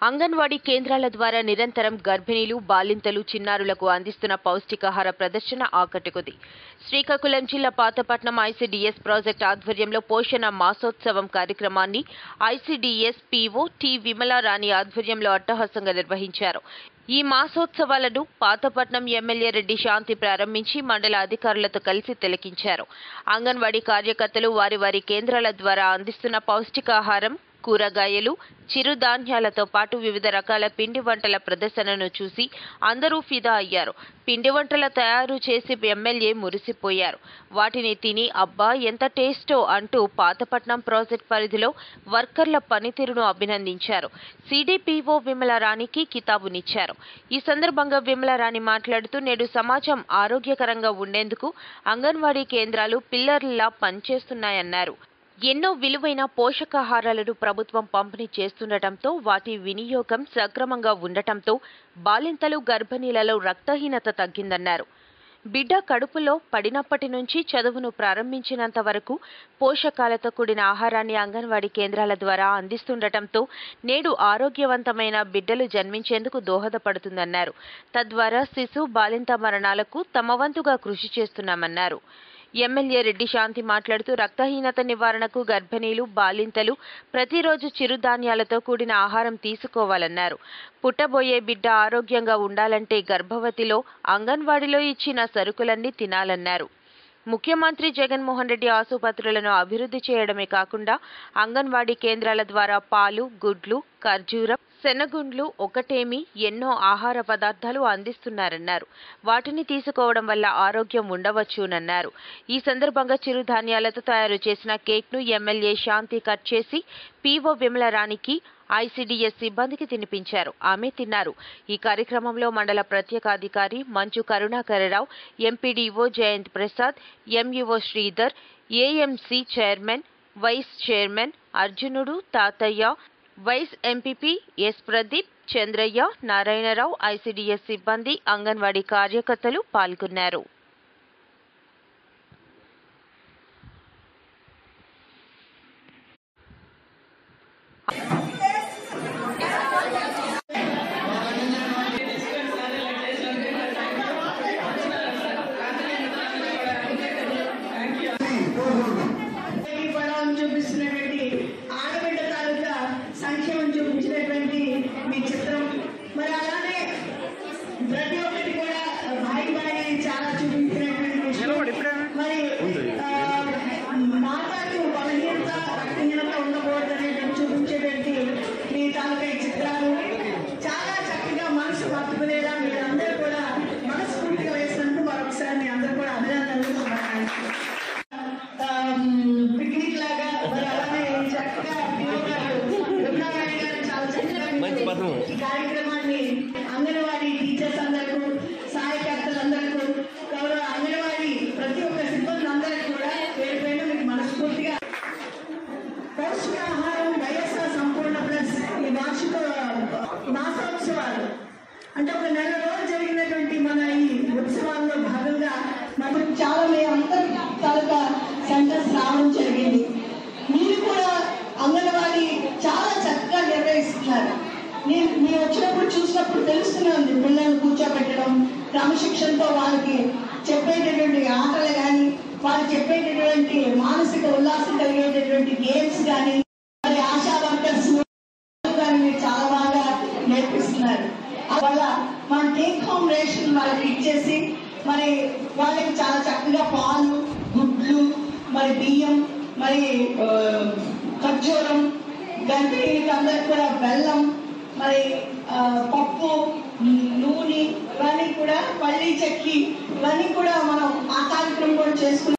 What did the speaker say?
అంగన్వాడీ కేంద్రాల ద్వారా నిరంతరం గర్భిణీలు బాలింతలు చిన్నారులకు అందిస్తున్న పౌష్టికాహార ప్రదర్శన ఆకట్టుకుంది శ్రీకాకుళం జిల్లా పాతపట్నం ఐసీడీఎస్ ప్రాజెక్ట్ ఆధ్వర్యంలో పోషణ మాసోత్సవం కార్యక్రమాన్ని ఐసీడీఎస్ పీఓ టి విమలారాణి ఆధ్వర్యంలో అట్టహాసంగా నిర్వహించారు ఈ మాసోత్సవాలను పాతపట్నం ఎమ్మెల్యే రెడ్డి శాంతి ప్రారంభించి మండల అధికారులతో కలిసి తిలకించారు అంగన్వాడీ కార్యకర్తలు వారి వారి కేంద్రాల ద్వారా అందిస్తున్న పౌష్టికాహారం కూరగాయలు చిరుధాన్యాలతో పాటు వివిధ రకాల పిండి వంటల ప్రదర్శనను చూసి అందరూ ఫిదా అయ్యారు పిండి వంటల తయారు చేసి ఎమ్మెల్యే మురిసిపోయారు వాటిని తిని అబ్బా ఎంత టేస్టో అంటూ పాతపట్నం ప్రాజెక్ట్ పరిధిలో వర్కర్ల పనితీరును అభినందించారు సిడిపిఓ విమలారాణికి కితాబునిచ్చారు ఈ సందర్భంగా విమలారాణి మాట్లాడుతూ నేడు సమాజం ఆరోగ్యకరంగా ఉండేందుకు అంగన్వాడీ కేంద్రాలు పిల్లర్లా పనిచేస్తున్నాయన్నారు ఎన్నో విలువైన పోషకాహారాలను ప్రభుత్వం పంపిణీ చేస్తుండటంతో వాటి వినియోగం సక్రమంగా ఉండటంతో బాలింతలు గర్భిణీలలో రక్తహీనత తగ్గిందన్నారు బిడ్డ కడుపులో పడినప్పటి నుంచి చదువును ప్రారంభించినంత వరకు పోషకాలతో కూడిన ఆహారాన్ని అంగన్వాడీ కేంద్రాల ద్వారా అందిస్తుండటంతో నేడు ఆరోగ్యవంతమైన బిడ్డలు జన్మించేందుకు దోహదపడుతుందన్నారు తద్వారా శిశు బాలింత మరణాలకు తమ వంతుగా కృషి చేస్తున్నామన్నారు ఎమ్మెల్యే రెడ్డి శాంతి మాట్లాడుతూ రక్తహీనత నివారణకు గర్భిణీలు బాలింతలు ప్రతిరోజు చిరుధాన్యాలతో కూడిన ఆహారం తీసుకోవాలన్నారు పుట్టబోయే బిడ్డ ఆరోగ్యంగా ఉండాలంటే గర్భవతిలో అంగన్వాడీలో ఇచ్చిన సరుకులన్నీ తినాలన్నారు ముఖ్యమంత్రి జగన్మోహన్ రెడ్డి ఆసుపత్రులను అభివృద్ధి చేయడమే కాకుండా అంగన్వాడీ కేంద్రాల ద్వారా పాలు గుడ్లు ఖర్జూరం శనగుండ్లు ఒకటేమి ఎన్నో ఆహార పదార్థాలు అందిస్తున్నారన్నారు వాటిని తీసుకోవడం వల్ల ఆరోగ్యం ఉండవచ్చునన్నారు ఈ సందర్భంగా చిరుధాన్యాలతో తయారు చేసిన కేక్ను ఎమ్మెల్యే శాంతి కట్ చేసి పీఓ విమలరాణికి ఐసీడీఎస్ సిబ్బందికి తినిపించారు ఆమె తిన్నారు ఈ కార్యక్రమంలో మండల ప్రత్యేకాధికారి Manchu Karunakara Rao MPDO Jayant Prasad MEO Sridhar AMC chairman vice chairman Arjunudu Tatayya vice MPP S Pradeep Chandraiah Narayana Rao ICDS సిబ్బంది అంగన్వాడీ కార్యకర్తలు పాల్గొన్నారు ఈ పడవను చూపిస్తున్నటువంటి ఆడబిడ్డ తాలూకా సంక్షేమం చూపించినటువంటి మీ చిత్రం మరి అలానే ప్రతి ఒక్కటి కూడా భాయి భాయి చాలా చూపించినటువంటి విషయం మరి ఆ, మాతాకు బలహీనత రక్తహీనత ఉండకూడదు అనేటువంటి చూపించేటువంటి మీ తాలూకా ఈ చిత్రాలు చాలా చక్కగా మనసు పట్టుకునేలా మీరందరూ కూడా మనస్ఫూర్తిగా వేసినందుకు మరొకసారి మీ అందరూ కూడా అభినందనలు శుభాకాంక్షలు పిక్నిక్ లాగా మరి అలానే చక్కగా పిఓ గారు రఘునారాయణ గారు చాలా చక్కగా మీకు ఈ కార్యక్రమాన్ని అంగన్వాడీ టీచర్స్ అందరికీ సహాయకర్తలందరికీ గౌరవ అంగన్వాడీ ప్రతి ఒక్క సిబ్బంది అందరికీ కూడా పేరు పేరు మీకు మనస్ఫూర్తిగా పౌష్టికాహారం వైఎస్ఆర్ సంపూర్ణ ప్లస్ ఈ వార్షిక మాసోత్సవాలు అంటే ఒక నెల రోజులు జరిగినటువంటి మన ఈ ఉత్సవాల్లో భాగంగా మనం చాలా మీ అందరి తాలూకా సెంటర్స్ రావడం జరిగింది మీరు కూడా అంగన్వాడీ చాలా చక్కగా నిర్వహిస్తున్నారు నేను మీరు వచ్చినప్పుడు చూసినప్పుడు తెలుస్తూనే ఉంది పిల్లల్ని కూర్చోబెట్టడం క్రమశిక్షణతో వాళ్ళకి చెప్పేటటువంటి ఆటలు కానీ వాళ్ళు చెప్పేటటువంటి మానసిక ఉల్లాసం కలిగేటటువంటి గేమ్స్ కానీ మరి ఆశా వర్కర్స్ కానీ మీరు చాలా బాగా నేర్పిస్తున్నారు వల్ల మన టేక్ హోమ్ రేషన్ వాళ్ళకి ఇచ్చేసి మరి వాళ్ళకి చాలా చక్కగా పాలు గుడ్లు మరి బియ్యం మరి ఆ, ఖర్జూరం గర్భిణీలకు అందరికి కూడా బెల్లం మరి ఆ, పప్పు నూనె ఇవన్నీ కూడా పల్లి చెక్కి ఇవన్నీ కూడా మనం ఆ కార్యక్రమం కూడా చేసుకుని